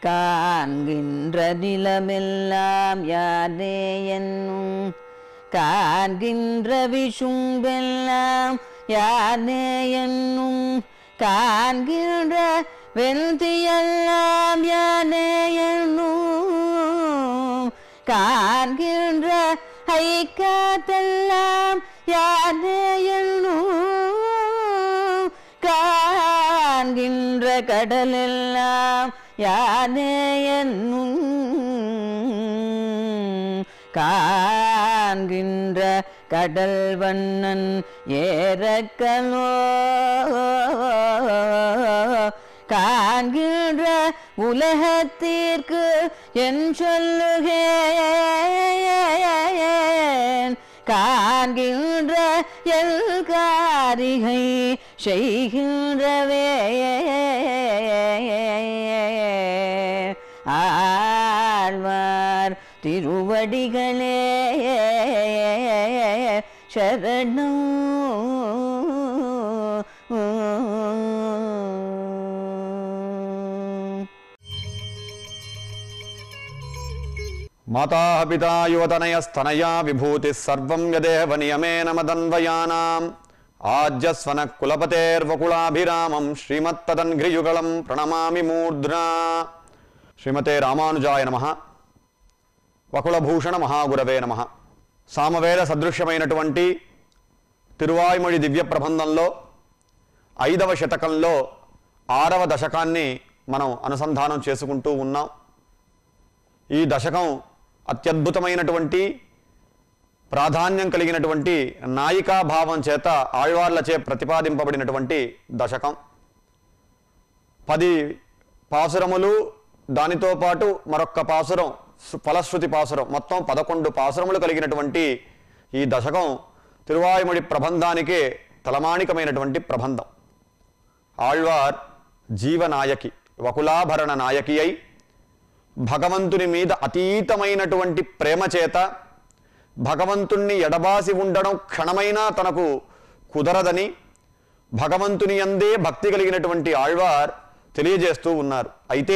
காண்கின்ற நிலமெல்லாம் யாரே என்னும் காண்கின்ற விஷும்பெல்லாம் யானே என்னும் காண்கின்ற வெந்தியெல்லாம் யானே என்னும் காண்கின்ற ஐக்காத்தெல்லாம் யானே என்னும் காண்கின்ற கடலெல்லாம் யானே என்னும் காண்கின்ற கடல் வண்ணன் ஏறக்கலோ காண்கின்ற உலகத்திற்கு என் சொல்லுகேன் காண்கின்ற எல் காரிகை செய்கின்றவே ஆழ்வார் திருவடிகளே சரணம் మాతా పితా యువతనయస్తనయా విభూతి సర్వం యదేవ నియమేన మదన్వయానాం ఆజ్యస్వన కులపతేర్వకులాభిరామం శ్రీమత్తదన్ఘ్రియుగళం ప్రణమామి మూర్ధ్నా శ్రీమతే రామానుజాయ నమ వకుళభూషణ మహాగురవే నమ సామవేద సదృశ్యమైనటువంటి తిరువాయుమొഴി దివ్య ప్రబంధంలో ఐదవ శతకంలో ఆరవ దశకాన్ని మనం అనుసంధానం చేసుకుంటూ ఉన్నాం ఈ దశకం అత్యద్భుతమైనటువంటి ప్రాధాన్యం కలిగినటువంటి నాయికా భావం చేత ఆళ్వార్లచే ప్రతిపాదింపబడినటువంటి దశకం పది పాసురములు దానితో పాటు మరొక్క పాసురం సు- ఫలశ్రుతి పాసురం మొత్తం పదకొండు పాసురములు కలిగినటువంటి ఈ దశకం తిరువాయుమడి ప్రబంధానికే తలమాణికమైనటువంటి ప్రబంధం ఆళ్వార్ జీవనాయకి వకులాభరణ నాయకి అయి భగవంతుని మీద అతీతమైనటువంటి ప్రేమ చేత భగవంతుణ్ణి ఎడబాసి ఉండడం క్షణమైనా తనకు కుదరదని భగవంతుని అందే భక్తి కలిగినటువంటి ఆళ్వార్ తెలియజేస్తూ ఉన్నారు అయితే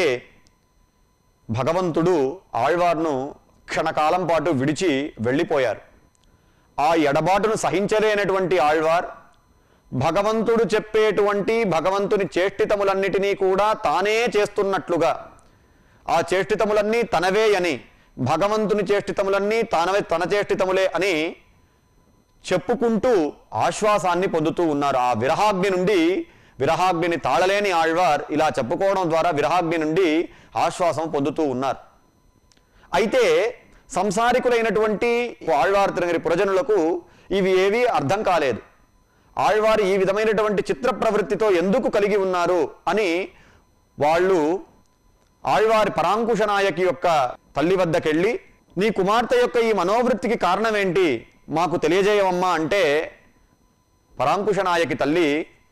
భగవంతుడు ఆళ్వార్ను క్షణకాలం పాటు విడిచి వెళ్ళిపోయారు ఆ ఎడబాటును సహించలేనటువంటి ఆళ్వార్ భగవంతుడు చెప్పేటువంటి భగవంతుని చేష్టితములన్నిటినీ కూడా తానే చేస్తున్నట్లుగా ఆ చేష్టితములన్నీ తనవే అని భగవంతుని చేష్టితములన్నీ తానవే తన చేష్టితములే అని చెప్పుకుంటూ ఆశ్వాసాన్ని పొందుతూ ఉన్నారు ఆ విరహాగ్ని నుండి విరహాగ్నిని తాళలేని ఆళ్వార్ ఇలా చెప్పుకోవడం ద్వారా విరహాగ్ని నుండి ఆశ్వాసం పొందుతూ ఉన్నారు అయితే సంసారికులైనటువంటి ఆళ్వార్ తిరగని పురజనులకు ఇవి ఏవీ అర్థం కాలేదు ఆళ్వారు ఈ విధమైనటువంటి చిత్ర ప్రవృత్తితో ఎందుకు కలిగి ఉన్నారు అని వాళ్ళు ఆళ్వారి పరాంకుశ నాయకి యొక్క తల్లి వద్దకెళ్ళి నీ కుమార్తె యొక్క ఈ మనోవృత్తికి కారణం ఏంటి మాకు తెలియజేయవమ్మా అంటే పరాంకుశ నాయకి తల్లి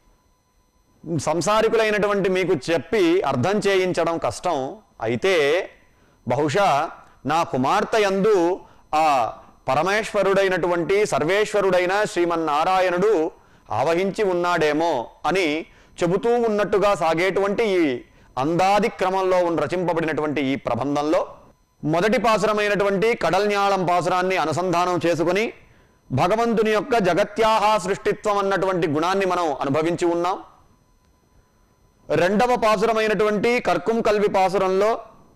సంసారికులైనటువంటి మీకు చెప్పి అర్థం చేయించడం కష్టం అయితే బహుశా నా కుమార్తె యందు ఆ పరమేశ్వరుడైనటువంటి సర్వేశ్వరుడైన శ్రీమన్నారాయణుడు ఆవహించి ఉన్నాడేమో అని చెబుతూ ఉన్నట్టుగా సాగేటువంటి ఈ అందాది క్రమంలో ఉన్న రచింపబడినటువంటి ఈ ప్రబంధంలో మొదటి పాసురమైనటువంటి కడల్న్యాళం పాసురాన్ని అనుసంధానం చేసుకుని భగవంతుని యొక్క జగత్యాహ సృష్టిత్వం అన్నటువంటి గుణాన్ని మనం అనుభవించి ఉన్నాం రెండవ పాసురమైనటువంటి కర్కుం కల్వి పాసురంలో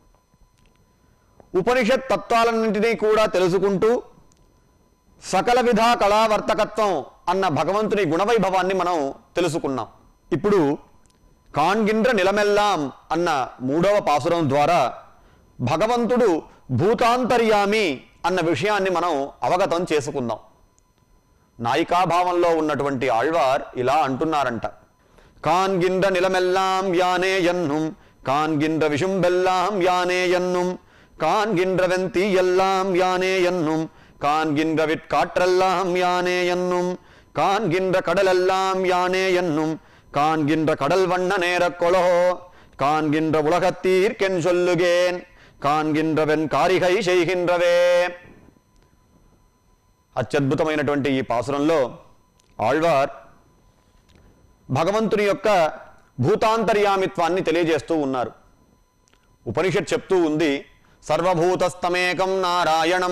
ఉపనిషత్ తత్వాలన్నింటినీ కూడా తెలుసుకుంటూ సకల విధ కళావర్తకత్వం అన్న భగవంతుని గుణవైభవాన్ని మనం తెలుసుకున్నాం ఇప్పుడు కాన్గిండ్ర నిలమెల్లాం అన్న మూడవ పాసురం ద్వారా భగవంతుడు భూతాంతర్యామి అన్న విషయాన్ని మనం అవగతం చేసుకుందాం నాయికాభావంలో ఉన్నటువంటి ఆళ్వార్ ఇలా అంటున్నారంట కాన్గిండ్ర నిలమెల్లాం యానే ఎన్నుం కాన్గిండ్ర విషుంబెల్లాం యానే ఎన్నుం காண்கின்ற வெந்தி எல்லாம் யானே என்னும் காண்கின்ற விற்காற்றெல்லாம் யானே என்னும் காண்கின்ற கடலெல்லாம் யானே என்னும் காண்கின்ற கடல் வண்ண நேரக் கொலோ காண்கின்ற உலகத்தீர்க்கென் சொல்லுகேன் కాన్గిండ్రవెన్ కారిగై చేయగిండ్రవే అత్యద్భుతమైనటువంటి ఈ పాసురంలో ఆళ్వార్ భగవంతుని యొక్క భూతాంతర్యామిత్వాన్ని తెలియజేస్తూ ఉన్నారు ఉపనిషత్ చెప్తూ ఉంది సర్వభూతస్తమేకం నారాయణం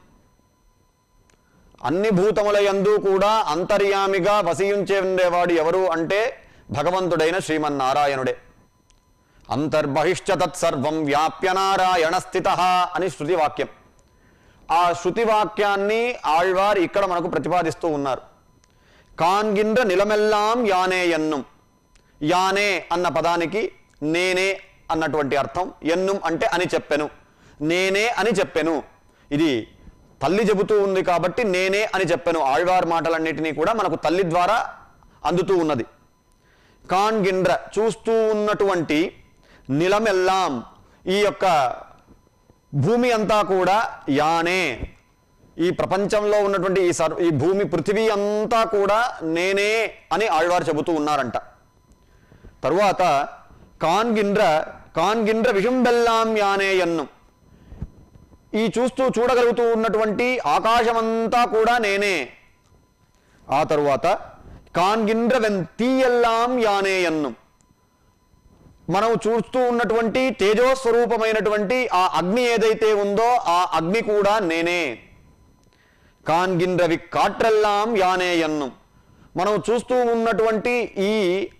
అన్ని భూతముల యందు కూడా అంతర్యామిగా వసించే ఉండేవాడు ఎవరు అంటే భగవంతుడైన శ్రీమన్నారాయణుడే అంతర్బహిష్ట తత్సర్వం వ్యాప్య నారాయణ స్థిత అని శృతి వాక్యం ఆ శృతి వాక్యాన్ని ఆళ్వార్ ఇక్కడ మనకు ప్రతిపాదిస్తూ ఉన్నారు కాన్గిండ్ర నిలమెల్లాం యానే ఎన్నుం యానే అన్న పదానికి నేనే అన్నటువంటి అర్థం ఎన్నుం అంటే అని చెప్పెను నేనే అని చెప్పెను ఇది తల్లి చెబుతూ ఉంది కాబట్టి నేనే అని చెప్పెను ఆళ్వార్ మాటలన్నిటినీ కూడా మనకు తల్లి ద్వారా అందుతూ ఉన్నది కాన్గిండ్ర చూస్తూ ఉన్నటువంటి నిలమెల్లాం ఈ యొక్క భూమి అంతా కూడా యానే ఈ ప్రపంచంలో ఉన్నటువంటి ఈ సర్ ఈ భూమి పృథివీ అంతా కూడా నేనే అని ఆళ్వారు చెబుతూ ఉన్నారంట తరువాత కాన్గిండ్ర కాన్గిండ్ర విషంబెల్లాం యానే ఎన్ను ఈ చూస్తూ చూడగలుగుతూ ఉన్నటువంటి ఆకాశమంతా కూడా నేనే ఆ తరువాత కాన్గిండ్ర వెన్ తీయల్లాం యానే ఎన్ను మనం చూస్తూ ఉన్నటువంటి తేజోస్వరూపమైనటువంటి ఆ అగ్ని ఏదైతే ఉందో ఆ అగ్ని కూడా నేనే కాన్గిన్రవి కాట్రెల్లాం యానే ఎన్ను మనం చూస్తూ ఉన్నటువంటి ఈ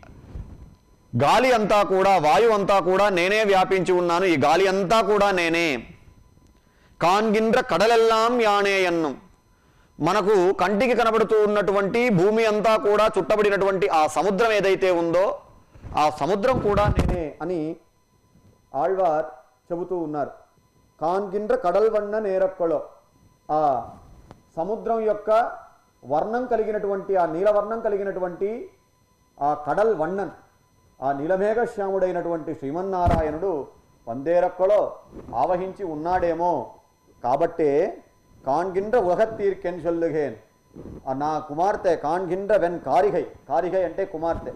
గాలి అంతా కూడా వాయువు అంతా కూడా నేనే వ్యాపించి ఉన్నాను ఈ గాలి అంతా కూడా నేనే కాన్గిండ్ర కడలెల్లాం యానే ఎన్ను మనకు కంటికి కనబడుతూ ఉన్నటువంటి భూమి అంతా కూడా చుట్టబడినటువంటి ఆ సముద్రం ఏదైతే ఉందో ఆ సముద్రం కూడా నేనే అని ఆళ్వార్ చెబుతూ ఉన్నారు కాన్గిండ్ర కడల్ వన్న నేరక్కలో ఆ సముద్రం యొక్క వర్ణం కలిగినటువంటి ఆ నీలవర్ణం కలిగినటువంటి ఆ కడల్ వన్నన్ ఆ నీలమేఘశ్యాముడైనటువంటి శ్రీమన్నారాయణుడు వందేరక్కలో ఆవహించి ఉన్నాడేమో కాబట్టే కాన్గిండ్ర ఉలగత్తీర్కెన్ సొల్లుగేన్ ఆ నా కుమార్తె కాన్గిండ్ర వెన్ కారిగై కారిగై అంటే కుమార్తె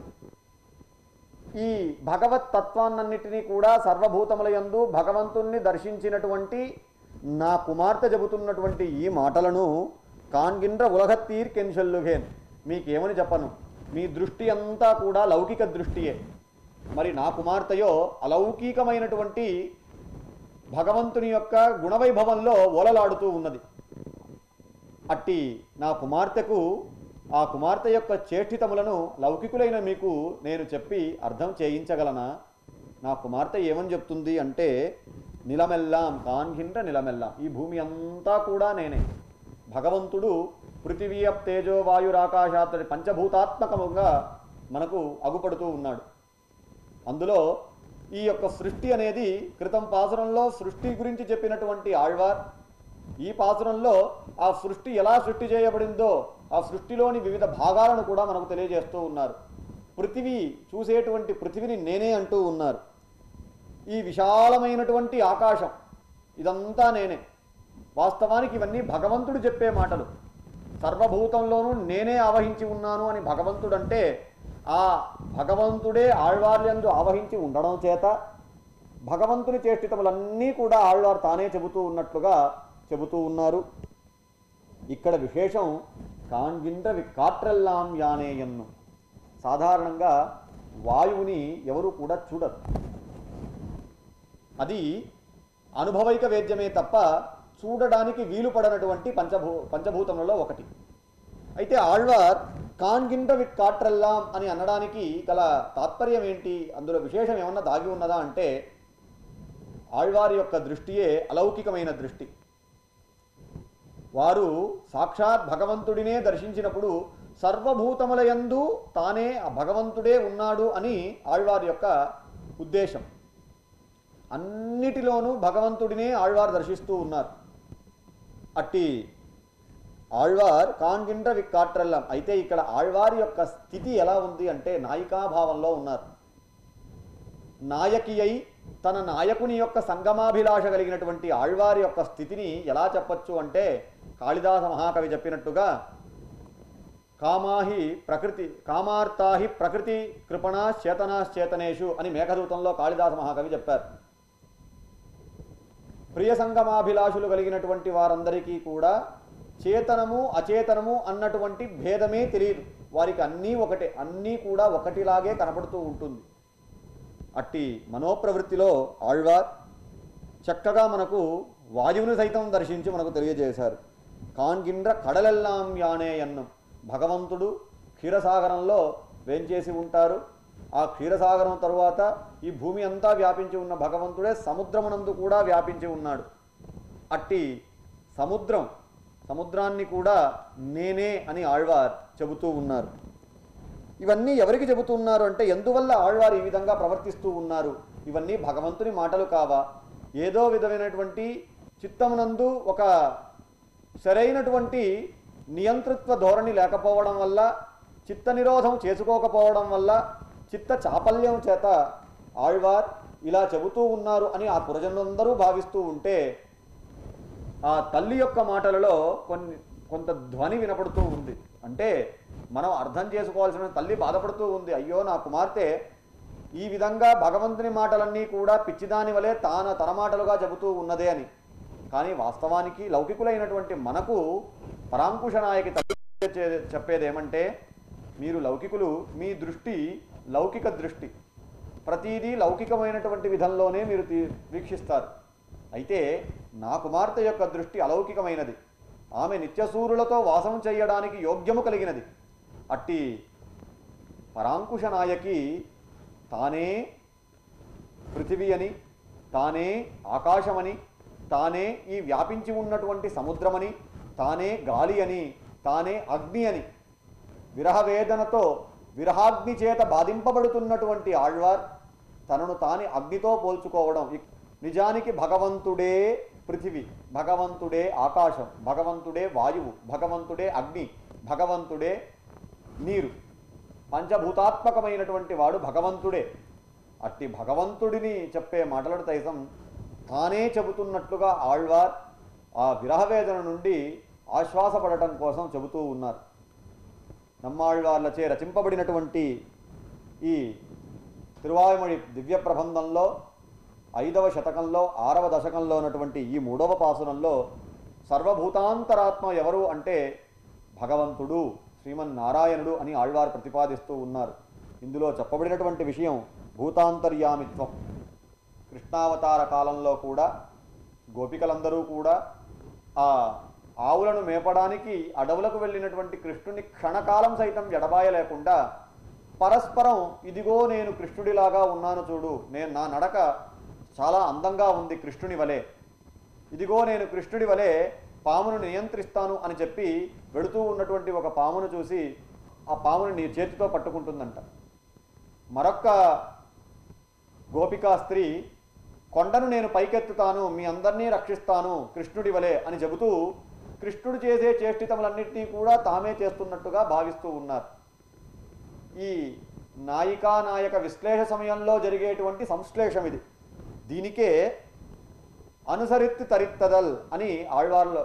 ఈ భగవత్ తత్వాన్నన్నిటినీ కూడా సర్వభూతముల యందు భగవంతుణ్ణి దర్శించినటువంటి నా కుమార్తె చెబుతున్నటువంటి ఈ మాటలను కాన్గిండ్ర ఉలగత్తీర్ కెన్షల్లుగేన్ మీకేమని చెప్పను మీ దృష్టి అంతా కూడా లౌకిక దృష్టియే మరి నా కుమార్తెయో అలౌకికమైనటువంటి భగవంతుని యొక్క గుణవైభవంలో ఓలలాడుతూ ఉన్నది అట్టి నా కుమార్తెకు ఆ కుమార్తె యొక్క చేష్టితములను లౌకికులైన మీకు నేను చెప్పి అర్థం చేయించగలనా నా కుమార్తె ఏమని చెప్తుంది అంటే నిలమెల్లాం కాన్హిండ్ర నిలమెల్లాం ఈ భూమి అంతా కూడా నేనే భగవంతుడు పృథివీయ తేజో వాయురాకాశాతడి పంచభూతాత్మకముగా మనకు అగుపడుతూ ఉన్నాడు అందులో ఈ యొక్క సృష్టి అనేది క్రితం పాసురంలో సృష్టి గురించి చెప్పినటువంటి ఆళ్వార్ ఈ పాసురంలో ఆ సృష్టి ఎలా సృష్టి చేయబడిందో ఆ సృష్టిలోని వివిధ భాగాలను కూడా మనకు తెలియజేస్తూ ఉన్నారు పృథివీ చూసేటువంటి పృథివిని నేనే అంటూ ఉన్నారు ఈ విశాలమైనటువంటి ఆకాశం ఇదంతా నేనే వాస్తవానికి ఇవన్నీ భగవంతుడు చెప్పే మాటలు సర్వభూతంలోనూ నేనే ఆవహించి ఉన్నాను అని భగవంతుడు అంటే ఆ భగవంతుడే ఆళ్వార్యందు ఆవహించి ఉండడం చేత భగవంతుని చేష్టితములన్నీ కూడా ఆళ్వారు తానే చెబుతూ ఉన్నట్లుగా చెబుతూ ఉన్నారు ఇక్కడ విశేషం కాన్గిండ్ర వికాట్రెల్లాం యానేయన్ను సాధారణంగా వాయువుని ఎవరు కూడా చూడరు అది అనుభవైక వేద్యమే తప్ప చూడడానికి వీలు పడనటువంటి పంచభూ పంచభూతములలో ఒకటి అయితే ఆళ్వార్ కాన్గిండ్ర విత్ కాట్రెల్లాం అని అనడానికి గల తాత్పర్యం ఏంటి అందులో విశేషం ఏమన్నా దాగి ఉన్నదా అంటే ఆళ్వారి యొక్క దృష్టియే అలౌకికమైన దృష్టి వారు సాక్షాత్ భగవంతుడినే దర్శించినప్పుడు సర్వభూతములయందు తానే ఆ భగవంతుడే ఉన్నాడు అని ఆళ్వారి యొక్క ఉద్దేశం అన్నిటిలోనూ భగవంతుడినే ఆళ్వార్ దర్శిస్తూ ఉన్నారు అట్టి ఆళ్వార్ కాన్గిండ్ర విక్కాట్రల్లం అయితే ఇక్కడ ఆళ్వారి యొక్క స్థితి ఎలా ఉంది అంటే నాయికాభావంలో ఉన్నారు నాయకి అయి తన నాయకుని యొక్క సంగమాభిలాష కలిగినటువంటి ఆళ్వారి యొక్క స్థితిని ఎలా చెప్పొచ్చు అంటే కాళిదాస మహాకవి చెప్పినట్టుగా కామాహి ప్రకృతి కామార్తాహి ప్రకృతి కృపణా చేతనాశ్చేతనేషు అని మేఘదూతంలో కాళిదాస మహాకవి చెప్పారు ప్రియ సంగమాభిలాషులు కలిగినటువంటి వారందరికీ కూడా చేతనము అచేతనము అన్నటువంటి భేదమే తెలియదు వారికి అన్నీ ఒకటే అన్నీ కూడా ఒకటిలాగే కనపడుతూ ఉంటుంది అట్టి మనోప్రవృత్తిలో ఆళ్వార్ చక్కగా మనకు వాయువుని సైతం దర్శించి మనకు తెలియజేశారు కాన్గిండ్ర కడలెల్లాం యానే అన్నం భగవంతుడు క్షీరసాగరంలో వేంచేసి ఉంటారు ఆ క్షీరసాగరం తరువాత ఈ భూమి అంతా వ్యాపించి ఉన్న భగవంతుడే సముద్రమునందు కూడా వ్యాపించి ఉన్నాడు అట్టి సముద్రం సముద్రాన్ని కూడా నేనే అని ఆళ్వార్ చెబుతూ ఉన్నారు ఇవన్నీ ఎవరికి చెబుతున్నారు అంటే ఎందువల్ల ఆళ్వారు ఈ విధంగా ప్రవర్తిస్తూ ఉన్నారు ఇవన్నీ భగవంతుని మాటలు కావా ఏదో విధమైనటువంటి చిత్తమునందు ఒక సరైనటువంటి నియంతృత్వ ధోరణి లేకపోవడం వల్ల చిత్త నిరోధం చేసుకోకపోవడం వల్ల చిత్త చాపల్యం చేత ఆళ్వార్ ఇలా చెబుతూ ఉన్నారు అని ఆ పురజనులందరూ భావిస్తూ ఉంటే ఆ తల్లి యొక్క మాటలలో కొన్ని కొంత ధ్వని వినపడుతూ ఉంది అంటే మనం అర్థం చేసుకోవాల్సిన తల్లి బాధపడుతూ ఉంది అయ్యో నా కుమార్తె ఈ విధంగా భగవంతుని మాటలన్నీ కూడా పిచ్చిదాని వలె తాన తన మాటలుగా చెబుతూ ఉన్నదే అని కానీ వాస్తవానికి లౌకికులైనటువంటి మనకు పరాంకుశ నాయకి తల్లి చే- చెప్పేది ఏమంటే మీరు లౌకికులు మీ దృష్టి లౌకిక దృష్టి ప్రతిదీ లౌకికమైనటువంటి విధంలోనే మీరు తీ- వీక్షిస్తారు అయితే నా కుమార్తె యొక్క దృష్టి అలౌకికమైనది ఆమె నిత్యసూరులతో వాసం చేయడానికి యోగ్యము కలిగినది అట్టి పరాంకుశ నాయకి తానే పృథివీ అని తానే ఆకాశమని తానే ఈ వ్యాపించి ఉన్నటువంటి సముద్రమని తానే గాలి అని తానే అగ్ని అని విరహవేదనతో విరహాగ్ని చేత బాధింపబడుతున్నటువంటి ఆళ్వార్ తనను తాని అగ్నితో పోల్చుకోవడం ఇక్- నిజానికి భగవంతుడే పృథివీ భగవంతుడే ఆకాశం భగవంతుడే వాయువు భగవంతుడే అగ్ని భగవంతుడే నీరు పంచభూతాత్మకమైనటువంటి వాడు భగవంతుడే అట్టి భగవంతుడిని చెప్పే మాటలను తైసం తానే చెబుతున్నట్లుగా ఆళ్వార్ ఆ విరహవేదన నుండి ఆశ్వాసపడటం కోసం చెబుతూ ఉన్నారు నమ్మాళ్వార్లచే రచింపబడినటువంటి ఈ తిరువాయుమడి దివ్య ప్రబంధంలో ఐదవ శతకంలో ఆరవ దశకంలో ఉన్నటువంటి ఈ మూడవ పాసురంలో సర్వభూతాంతరాత్మ ఎవరు అంటే భగవంతుడు శ్రీమన్నారాయణుడు అని ఆళ్వారు ప్రతిపాదిస్తూ ఉన్నారు ఇందులో చెప్పబడినటువంటి విషయం భూతాంతర్యామిత్వం కృష్ణావతార కాలంలో కూడా గోపికలందరూ కూడా ఆ ఆవులను మేపడానికి అడవులకు వెళ్ళినటువంటి కృష్ణుని క్షణకాలం సైతం ఎడబాయలేకుండా పరస్పరం ఇదిగో నేను కృష్ణుడిలాగా ఉన్నాను చూడు నేను నా నడక చాలా అందంగా ఉంది కృష్ణుని వలె ఇదిగో నేను కృష్ణుడి వలె పామును నియంత్రిస్తాను అని చెప్పి వెడుతూ ఉన్నటువంటి ఒక పామును చూసి ఆ పాముని నీ చేతితో పట్టుకుంటుందంట మరొక్క గోపికా స్త్రీ కొండను నేను పైకెత్తుతాను మీ అందరినీ రక్షిస్తాను కృష్ణుడి వలె అని చెబుతూ కృష్ణుడు చేసే చేష్టితములన్నింటినీ కూడా తామే చేస్తున్నట్టుగా భావిస్తూ ఉన్నారు ఈ నాయికా నాయక విశ్లేష సమయంలో జరిగేటువంటి సంశ్లేషం ఇది దీనికే అనుసరిత్తి తరిత్తదల్ అని ఆళ్వార్లో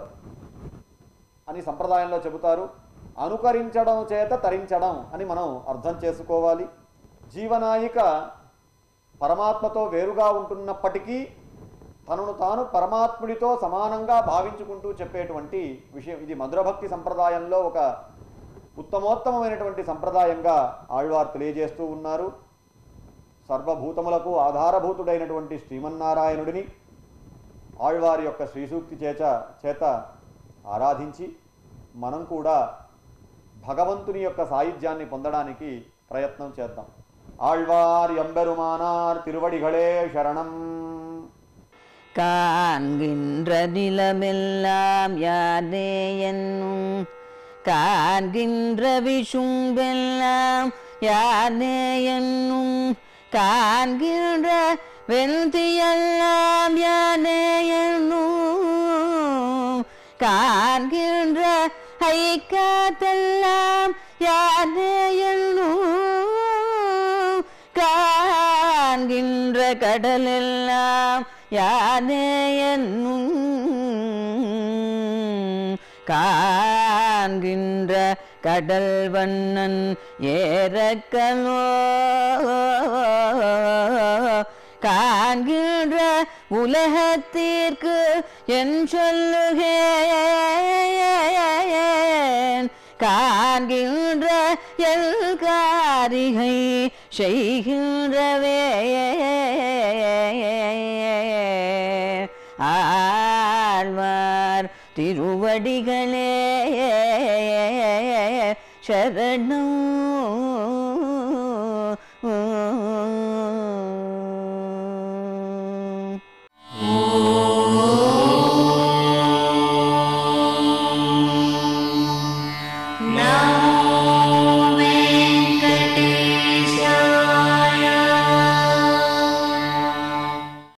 అని సంప్రదాయంలో చెబుతారు అనుకరించడం చేత తరించడం అని మనం అర్థం చేసుకోవాలి జీవనాయిక పరమాత్మతో వేరుగా ఉంటున్నప్పటికీ తనను తాను పరమాత్ముడితో సమానంగా భావించుకుంటూ చెప్పేటువంటి విషయం ఇది మధురభక్తి సంప్రదాయంలో ఒక ఉత్తమోత్తమమైనటువంటి సంప్రదాయంగా ఆళ్వార్ తెలియజేస్తూ ఉన్నారు సర్వభూతములకు ఆధారభూతుడైనటువంటి శ్రీమన్నారాయణుడిని ఆళ్వారి యొక్క శ్రీసూక్తి చేత చేత ఆరాధించి మనం కూడా భగవంతుని యొక్క సాయుధ్యాన్ని పొందడానికి ప్రయత్నం చేద్దాం ఆళ్వార్ ఎంబెరుమానార్ తిరువడిகளே శరణం காண்கின்ற நிலமெல்லாம் யாரே என்னும் காண்கின்ற விஷும்பெல்லாம் யாரே என்னும் காண்கின்ற வெல்தியெல்லாம் யானே என்னும் காண்கின்ற ஐக்காத்தெல்லாம் யானே என்னும் காண்கின்ற கடலெல்லாம் யானே என்னும் காண்கின்ற கடல் வண்ணன் ஏறக்கலோ காண்கின்ற உலகத்திற்கு என் சொல்லுகேன் காண்கின்ற எல் காரிகை செய்கின்றவே ஆழ்வார் திருவடிகளே சரணம்